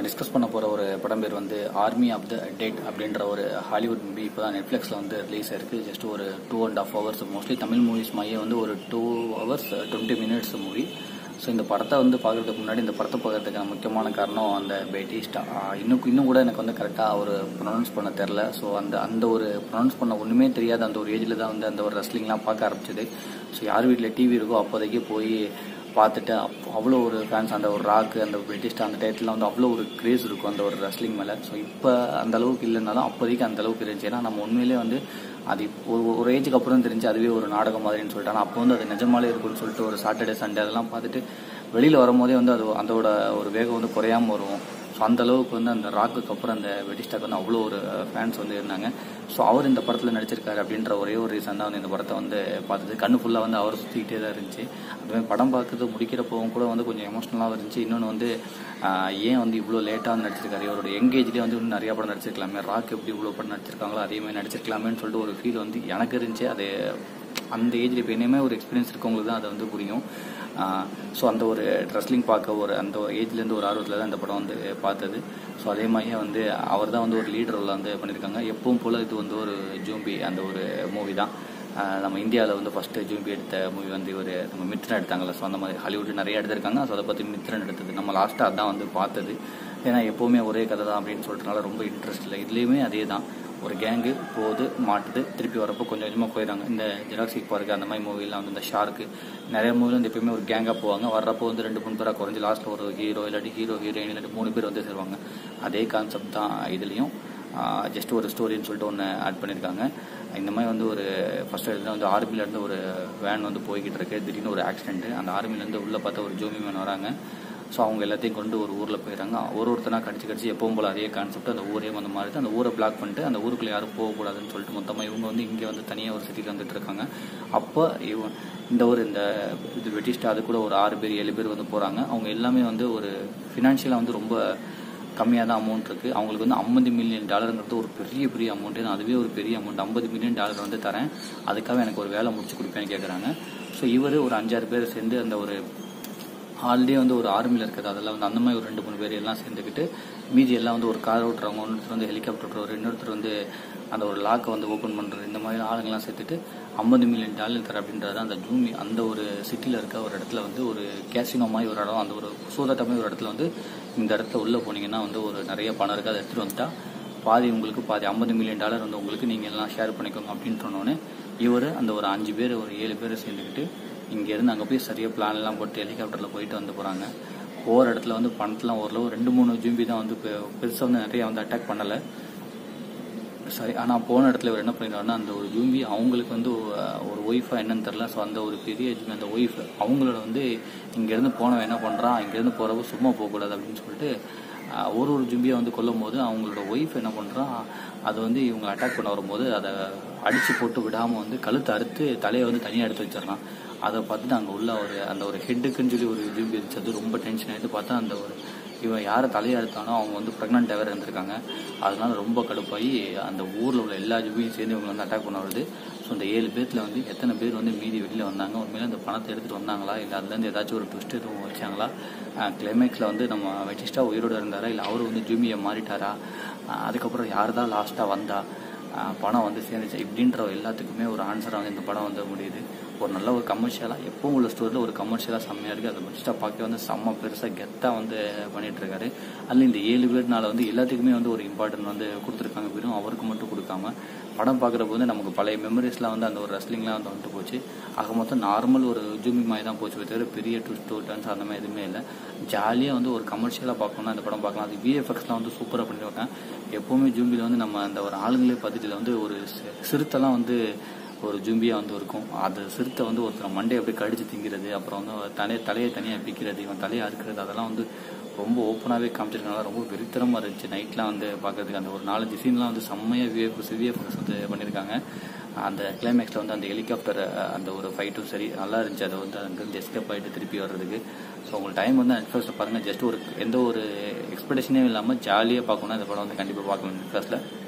discuss பண்ண போகிற ஒரு படம் பேர் வந்து ஆர்மி ஆஃப் த டெட் அப்படின்ற ஒரு ஹாலிவுட் மூவி இப்போ தான் நெட்ஃப்ளிக்ஸில் வந்து ரிலீஸ் ஆயிருக்கு ஜஸ்ட் ஒரு two and half hours mostly Tamil movies மாதிரியே வந்து ஒரு two hours twenty minutes movie so இந்த படத்தை வந்து பார்க்கறதுக்கு முன்னாடி இந்த படத்தை பார்க்கறதுக்கான முக்கியமான காரணம் அந்த பேட்டிஸ்டா இன்னும் இன்னும் கூட எனக்கு வந்து கரெக்டாக ஒரு ப்ரொனவுன்ஸ் பண்ண தெரில ஸோ அந்த அந்த ஒரு ப்ரொனவுன்ஸ் பண்ண ஒன்றுமே தெரியாத அந்த ஒரு ஏஜில் தான் வந்து அந்த ஒரு ரெஸ்லிங்லாம் பார்க்க ஆரம்பிச்சது ஸோ யார் வீட்டில் டிவி இருக்கோ அப்போதைக்கு போய் பார்த்துட்டு அப்போ அவ்வளோ ஒரு ஃபேன்ஸ் அந்த ஒரு ராக்கு அந்த பிரிட்டிஷ் அந்த டயத்தில் வந்து அவ்வளோ ஒரு கிரேஸ் இருக்கும் அந்த ஒரு ரெஸ்லிங் மேலே ஸோ இப்போ அந்த அளவுக்கு இல்லைனாலும் அப்போதைக்கு அந்த அளவுக்கு இருந்துச்சு ஏன்னா நம்ம உண்மையிலே வந்து அது இப்போ ஒரு ஒரு ஏஜுக்கு அப்புறம் தெரிஞ்சு அதுவே ஒரு நாடகம் மாதிரின்னு சொல்லிட்டு ஆனால் அப்போ வந்து அது நிஜமாலே இருக்குன்னு சொல்லிட்டு ஒரு சாட்டர்டே சண்டே அதெல்லாம் பார்த்துட்டு வெளியில் வரும்போதே வந்து அது அதோட ஒரு வேகம் வந்து குறையாமல் வரும் ஸோ அந்த அளவுக்கு வந்து அந்த ராக்குக்கு அப்புறம் அந்த வெடிஸ்டாக்கு வந்து அவ்வளோ ஒரு ஃபேன்ஸ் வந்து இருந்தாங்க ஸோ அவர் இந்த படத்தில் நடிச்சிருக்காரு அப்படின்ற ஒரே ஒரு ரீசன் தான் வந்து இந்த படத்தை வந்து பார்த்தது கண்ணு ஃபுல்லாக வந்து அவர் சுற்றிக்கிட்டே தான் இருந்துச்சு அதுவே படம் பார்க்குறது முடிக்கிறப்பவும் கூட வந்து கொஞ்சம் எமோஷ்னலாக இருந்துச்சு இன்னொன்று வந்து ஆஹ், ஏன் வந்து இவ்வளோ லேட்டாக வந்து நடிச்சிருக்காரு இவரோட எங்கேஜ்லேயே வந்து இன்னும் நிறையா படம் நடிச்சிருக்கலாமே ராக் எப்படி இவ்வளோ படம் நடிச்சிருக்காங்களோ அதே மாதிரி நடிச்சிருக்கலாமேன்னு சொல்லிட்டு ஒரு ஃபீல் வந்து எனக்கு இருந்துச்சு அது அந்த ஏஜில் இப்போ இனிமேல் ஒரு எக்ஸ்பீரியன்ஸ் இருக்கவங்களுக்கு தான் அது வந்து புரியும் ஸோ அந்த ஒரு ரெஸ்லிங் பார்க்க ஒரு அந்த ஏஜ்லேருந்து ஒரு ஆர்வத்தில் தான் இந்த படம் வந்து பார்த்தது ஸோ அதே மாதிரியே வந்து அவர் தான் வந்து ஒரு லீடர் ரோல் வந்து பண்ணியிருக்காங்க எப்பவும் போல் இது வந்து ஒரு ஜூம்பி அந்த ஒரு மூவி தான் ஆஹ் நம்ம இந்தியாவில் வந்து ஃபஸ்ட்டு ஜூம்பி எடுத்த மூவி வந்து இவர் நம்ம மித்ரன் எடுத்தாங்கல்ல ஸோ அந்த மாதிரி ஹாலிவுட் நிறைய எடுத்திருக்காங்க ஸோ அதை பற்றி மித்ரன் எடுத்தது நம்ம லாஸ்ட்டாக அதான் வந்து பார்த்தது ஏன்னா எப்போவுமே ஒரே கதை தான் அப்படின்னு சொல்லிட்டனால ரொம்ப இன்ட்ரெஸ்ட் இல்லை இதுலேயுமே அதே தான் ஒரு கேங்கு போகுது மாட்டுது திருப்பி வரப்போ கொஞ்சம் கொஞ்சமாக போயிடுறாங்க இந்த ஜெராக்சிக் பார்க்கு அந்த மாதிரி மூவிலாம் வந்து இந்த ஷார்க்கு நிறைய மூவில வந்து எப்பயுமே ஒரு கேங்காக போவாங்க வர்றப்போ வந்து ரெண்டு மூணு பேராக குறைஞ்சி லாஸ்ட்டில் ஒரு ஹீரோ இல்லாட்டி ஹீரோ ஹீரோயின் இல்லாட்டி மூணு பேர் வந்து சேருவாங்க அதே கான்செப்ட் தான் இதுலேயும் ஜஸ்ட் ஒரு ஸ்டோரின்னு சொல்லிட்டு ஒன்று ஆட் பண்ணியிருக்காங்க இந்த மாதிரி வந்து ஒரு ஃபர்ஸ்ட் இதில் வந்து ஆர்மிலேருந்து ஒரு வேன் வந்து போய்கிட்டு இருக்கு திடீர்னு ஒரு ஆக்சிடென்ட் அந்த ஆர்மிலேருந்து உள்ளே பார்த்தா ஒரு ஜூமி மேன் வராங்க ஸோ அவங்க எல்லாத்தையும் கொண்டு ஒரு ஊரில் போயிடறாங்க ஒரு ஒருத்தனா கடிச்சு கடிச்சு எப்பவும் போல அதே கான்செப்ட் அந்த ஊரே வந்து மாறிட்டு அந்த ஊரை பிளாக் பண்ணிட்டு அந்த ஊருக்குள்ள யாரும் போகக்கூடாதுன்னு சொல்லிட்டு மொத்தமாக இவங்க வந்து இங்கே வந்து தனியாக ஒரு சிட்டியில் வந்துட்டு இருக்காங்க அப்போ இவன் இந்த ஒரு இந்த இது வெட்டிஸ்ட் அது கூட ஒரு ஆறு பேர் ஏழு பேர் வந்து போகிறாங்க அவங்க எல்லாமே வந்து ஒரு ஃபினான்ஷியலாக வந்து ரொம்ப கம்மியாக தான் அமௌண்ட் இருக்குது அவங்களுக்கு வந்து ஐம்பது மில்லியன் டாலருங்கிறது ஒரு பெரிய பெரிய அமௌண்ட் நான் அதுவே ஒரு பெரிய அமௌண்ட் ஐம்பது மில்லியன் டாலர் வந்து தரேன் அதுக்காக எனக்கு ஒரு வேலை முடிச்சு கொடுப்பேன்னு கேட்குறாங்க ஸோ இவர் ஒரு அஞ்சாறு பேர் சேர்ந்து அந்த ஒரு ஆல்ரெடி வந்து ஒரு ஆர்மியில் இருக்குது அதெல்லாம் வந்து அந்த மாதிரி ஒரு ரெண்டு மூணு பேர் எல்லாம் சேர்ந்துக்கிட்டு மீதி எல்லாம் வந்து ஒரு கார் ஓட்டுறவங்க ஒருத்தர் வந்து ஹெலிகாப்டர் ஓட்டுறவர் இன்னொருத்தர் வந்து அந்த ஒரு லாக்கை வந்து ஓப்பன் பண்ணுறது இந்த மாதிரி ஆளுங்கெல்லாம் சேர்த்துட்டு ஐம்பது மில்லியன் டாலர் தர அப்படின்றது அந்த ஜூமி அந்த ஒரு சிட்டியில் இருக்க ஒரு இடத்துல வந்து ஒரு கேசினோ மாதிரி ஒரு இடம் அந்த ஒரு சூதாட்ட மாதிரி ஒரு இடத்துல வந்து இந்த இடத்துல உள்ளே போனீங்கன்னா வந்து ஒரு நிறைய பணம் இருக்குது அதை எடுத்துகிட்டு வந்துட்டா பாதி உங்களுக்கு பாதி ஐம்பது மில்லியன் டாலர் வந்து உங்களுக்கு நீங்கள் எல்லாம் ஷேர் பண்ணிக்கோங்க அப்படின்னு சொன்னோன்னே இவர் அந்த ஒரு அஞ்சு பேர் ஒரு ஏழு பேர் சேர்ந்துக்கிட்டு இங்கேருந்து அங்கே போய் சரியாக பிளான் எல்லாம் போட்டு ஹெலிகாப்டரில் போயிட்டு வந்து போகிறாங்க போகிற இடத்துல வந்து பணத்தெலாம் ஓரளவு ரெண்டு மூணு ஜூம்பி தான் வந்து பெருசாக வந்து நிறைய வந்து அட்டாக் பண்ணலை சரி ஆனால் போன இடத்துல இவர் என்ன பண்ணிடுவாருன்னா அந்த ஒரு ஜூம்பி அவங்களுக்கு வந்து ஒ- ஒரு ஒய்ஃபா என்னன்னு தெரில ஸோ அந்த ஒரு பெரிய ஜூம்பி அந்த ஒய்ஃப் அவங்களோட வந்து இங்கேருந்து போனவன் என்ன பண்ணுறான் இங்கேருந்து போகிறப்ப சும்மா போகக்கூடாது அப்படின்னு சொல்லிட்டு ஆஹ், ஒரு ஒரு ஜூம்பியை வந்து கொல்லும் போது அவங்களோட ஒய்ஃப் என்ன பண்ணுறான் அது வந்து இவங்க அட்டாக் பண்ண வரும்போது அதை அடித்து போட்டு விடாமல் வந்து கழுத்தை அறுத்து தலையை வந்து தனியாக எடுத்து வச்சிடறான் அதை பார்த்துட்டு அங்கே உள்ள ஒரு அந்த ஒரு ஹெட்டுக்குன்னு சொல்லி ஒரு ஜூம்பி இருந்துச்சு அது ரொம்ப டென்ஷன் ஆகிட்டு பார்த்தா அந்த ஒரு இவன் யாரை தலையை எடுத்தானோ அவங்க வந்து ப்ரெக்னென்ட் வேறு இருந்திருக்காங்க அதனால ரொம்ப கடுப்பாகி அந்த ஊரில் உள்ள எல்லா ஜூபியும் சேர்ந்து இவங்க வந்து அட்டாக் பண்ண வருது ஸோ அந்த ஏழு பேர்த்தில் வந்து எத்தனை பேர் வந்து மீதி வெளியில் வந்தாங்க உண்மையில அந்த பணத்தை எடுத்துகிட்டு வந்தாங்களா இல்லை அதுலேருந்து ஏதாச்சும் ஒரு ட்விஸ்ட் எதுவும் வச்சாங்களா கிளைமேக்ஸில் வந்து நம்ம வெட்டிஸ்டா உயிரோடு இருந்தாரா இல்லை அவர் வந்து ஜூமியை மாறிட்டாரா ஆஹ் அதுக்கப்புறம் யார் தான் லாஸ்ட்டாக வந்தா ஆஹ் பணம் வந்து சேர்ந்துச்சு இப்படின்ற எல்லாத்துக்குமே ஒரு ஆன்சராக வந்து இந்த படம் வந்து முடியுது ஒரு நல்ல ஒரு கமர்ஷியலாக எப்பவும் உள்ள ஸ்டோரியில் ஒரு கமர்ஷியலாக செம்மையாக இருக்குது அதை முடிச்சுட்டா பார்க்க வந்து செம்ம பெருசாக கெத்தாக வந்து பண்ணிட்டு இருக்காரு அதில் இந்த ஏழு பேர்னால வந்து எல்லாத்துக்குமே வந்து ஒரு இம்பார்ட்டன்ட் வந்து கொடுத்துருக்காங்க வெறும் அவருக்கு மட்டும் கொடுக்காம படம் பார்க்குறப்ப வந்து நமக்கு பழைய மெமரிஸ்லாம் வந்து அந்த ஒரு ரெஸ்லிங்லாம் வந்து வந்துட்டு போச்சு ஆக மொத்தம் நார்மல் ஒரு ஜூமி மாதிரி தான் போச்சு தவிர பெரிய ட்விஸ்ட் டர்ன்ஸ் அந்த மாதிரி எதுவுமே இல்லை ஜாலியாக வந்து ஒரு கமர்ஷியலாக பார்க்கணும்னா இந்த படம் பார்க்கலாம் அது விஎஃப்எக்ஸ்லாம் வந்து சூப்பராக பண்ணிருக்காங்க எப்போவுமே ஜூம்பியில் வந்து நம்ம அந்த ஒரு ஆளுங்களே பார்த்துட்டு இதுல வந்து ஒரு சி- சிறுத்தைலாம் வந்து ஒரு ஜூம்பியாக வந்து இருக்கும் அது சிறுத்தை வந்து ஒருத்தர் மண்டையை அப்படியே கடிச்சு திங்கிறது அப்புறம் வந்து தலையை தலையை தனியாக பிக்கிறது இவன் தலையை அறுக்கிறது அதெல்லாம் வந்து ரொம்ப ஓப்பனாகவே காமிச்சிருக்கனால ரொம்ப வெறித்தனமாக இருந்துச்சு நைட்லாம் வந்து பார்க்கறதுக்கு அந்த ஒரு நாலஞ்சு சீன்லாம் வந்து செம்மையாக விஎஃப்எஸ் விஎஃப்எக்ஸ் வந்து பண்ணியிருக்காங்க அந்த கிளைமேக்ஸில் வந்து அந்த ஹெலிகாப்டர் அந்த ஒரு ஃபைட்டும் சரி நல்லா இருந்துச்சு அதை வந்து அங்கேருந்து எஸ்கேப் ஆகிட்டு திருப்பி வர்றதுக்கு ஸோ உங்களுக்கு டைம் வந்து நெட்ஃப்ளிக்ஸில் பாருங்கள் ஜஸ்ட் ஒரு எந்த ஒரு எக்ஸ்பெக்டேஷனே இல்லாமல் ஜாலியாக பார்க்கணும் இந்த படம் வந்து கண்டிப்பாக பார்க்கணும் நெட்ஃப்ளிக்ஸில்